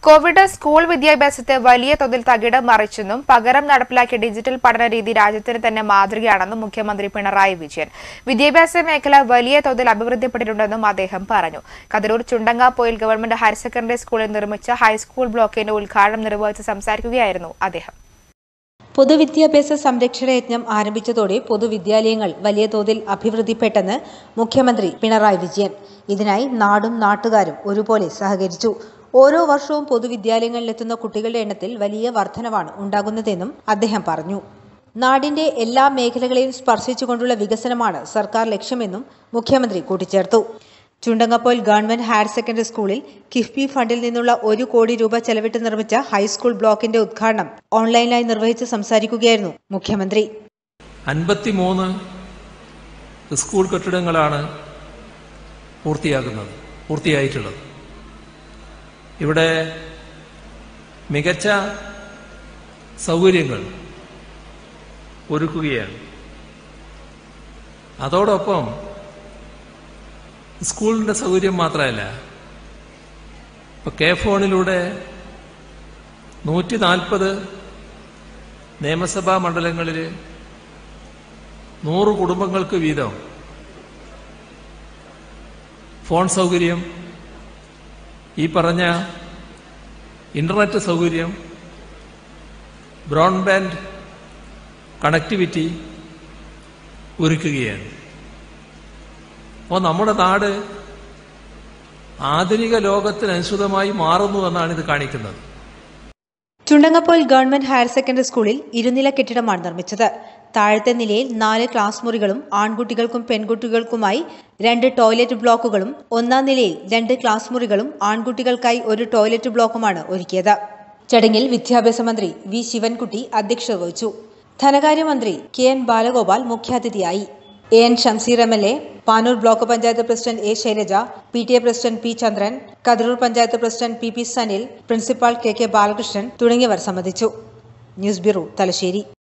Covid school വിദ്യാഭ്യാസത്തെ വലിയ തോതിൽ തകിടം മറിച്ചെന്നും പകരം നടപ്പിലാക്കിയ ഡിജിറ്റൽ പഠന രീതി രാജ്യത്തിന് തന്നെ മാതൃകയാണെന്നും മുഖ്യമന്ത്രി പിണറായി വിജയൻ വിദ്യാഭ്യാസ മേഖല വലിയ തോതിൽ അഭിവൃദ്ധിപ്പെട്ടിട്ടുണ്ടെന്നും അദ്ദേഹം പറഞ്ഞു Kathiroor Chundangapoyil government higher secondary സ്കൂളിൽ നിർമ്മിച്ച ഹൈസ്കൂൾ ബ്ലോക്കിന്റെ ഉദ്ഘാടനം നിർവഹിച്ച് സംസാരിക്കുകയായിരുന്നു അദ്ദേഹം പൊതുവിദ്യാഭ്യാസ സംരക്ഷണ യജ്ഞം ആരംഭിച്ചതോടെ പൊതുവിദ്യാലയങ്ങൾ വലിയ തോതിൽ അഭിവൃദ്ധിപ്പെട്ടെന്ന് മുഖ്യമന്ത്രി പിണറായി വിജയൻ ഇതിനായി നാടും നാട്ടുകാരും ഒരുപോലെ സഹകരിച്ചു ഓരോ വർഷവും പൊതുവിദ്യാലയങ്ങളിലെത്തുന്ന കുട്ടികളുടെ എണ്ണത്തിൽ വലിയ വർധനവാണ് ഉണ്ടാകുന്നതെന്നും അദ്ദേഹം പറഞ്ഞു നാടിന്റെ എല്ലാ മേഖലകളെയും സ്പർശിച്ചുകൊണ്ടുള്ള വികസനമാണ് സർക്കാർ ലക്ഷ്യമെന്നും മുഖ്യമന്ത്രി കൂട്ടിച്ചേർത്തു ചുണ്ടങ്ങപ്പോയിൽ ഗവൺമെന്റ് ഹയർ സെക്കൻഡറി സ്കൂളിൽ കിഫ്ബി ഫണ്ടിൽ നിന്നുള്ള ഒരു കോടി രൂപ ചെലവിട്ട് നിർമ്മിച്ച ഹൈസ്കൂൾ ബ്ലോക്കിന്റെ ഉദ്ഘാടനം ഓൺലൈനായി നിർവഹിച്ച് സംസാരിക്കുകയായിരുന്നു മുഖ്യമന്ത്രി അൻപത്തിമൂന്ന് സ്കൂൾ കെട്ടിടങ്ങളാണ് പൂർത്തിയാകുന്നത് പൂർത്തിയായിട്ടുള്ളത് ഇവിടെ മികച്ച സൗകര്യങ്ങൾ ഒരുക്കുകയാണ് അതോടൊപ്പം സ്കൂളിന്റെ സൗകര്യം മാത്രമല്ല ഇപ്പൊ കെ ഫോണിലൂടെ നൂറ്റി നാൽപ്പത് നിയമസഭാ മണ്ഡലങ്ങളിൽ നൂറ് കുടുംബങ്ങൾക്ക് വീതം ഫോൺ സൗകര്യം ഈ പറഞ്ഞ ഇന്റർനെറ്റ് സൗകര്യം ബ്രോഡ്ബാൻഡ് കണക്ടിവിറ്റി ഒരുക്കുകയാണ് അപ്പോൾ നമ്മുടെ നാട് ആധുനിക ലോകത്തിനനുസൃതമായി മാറുന്നു എന്നാണ് ഇത് കാണിക്കുന്നത് ചുണ്ടങ്ങപ്പോയിൽ ഗവൺമെന്റ് ഹയർ സെക്കൻഡറി സ്കൂളിൽ ഇരുനില കെട്ടിടമാണ് നിർമ്മിച്ചത് താഴത്തെ നിലയിൽ നാല് ക്ലാസ് മുറികളും ആൺകുട്ടികൾക്കും പെൺകുട്ടികൾക്കുമായി രണ്ട് ടോയ്ലറ്റ് ബ്ലോക്കുകളും ഒന്നാം നിലയിൽ രണ്ട് ക്ലാസ് മുറികളും ആൺകുട്ടികൾക്കായി ഒരു ടോയ്ലറ്റ് ബ്ലോക്കുമാണ് ഒരുക്കിയത് ചടങ്ങിൽ വിദ്യാഭ്യാസ മന്ത്രി വി ശിവൻകുട്ടി അധ്യക്ഷത വഹിച്ചു ധനകാര്യമന്ത്രി കെ എൻ ബാലഗോപാൽ മുഖ്യാതിഥിയായി A N Shamseer M L A Panoor block panchayat president A Shailaja P T A president P Chandran Kathiroor panchayat president P P Sanil principal K K Balakrishnan തുടങ്ങിയവർ സംബന്ധിച്ചു ന്യൂസ് ബ്യൂറോ തലശ്ശേരി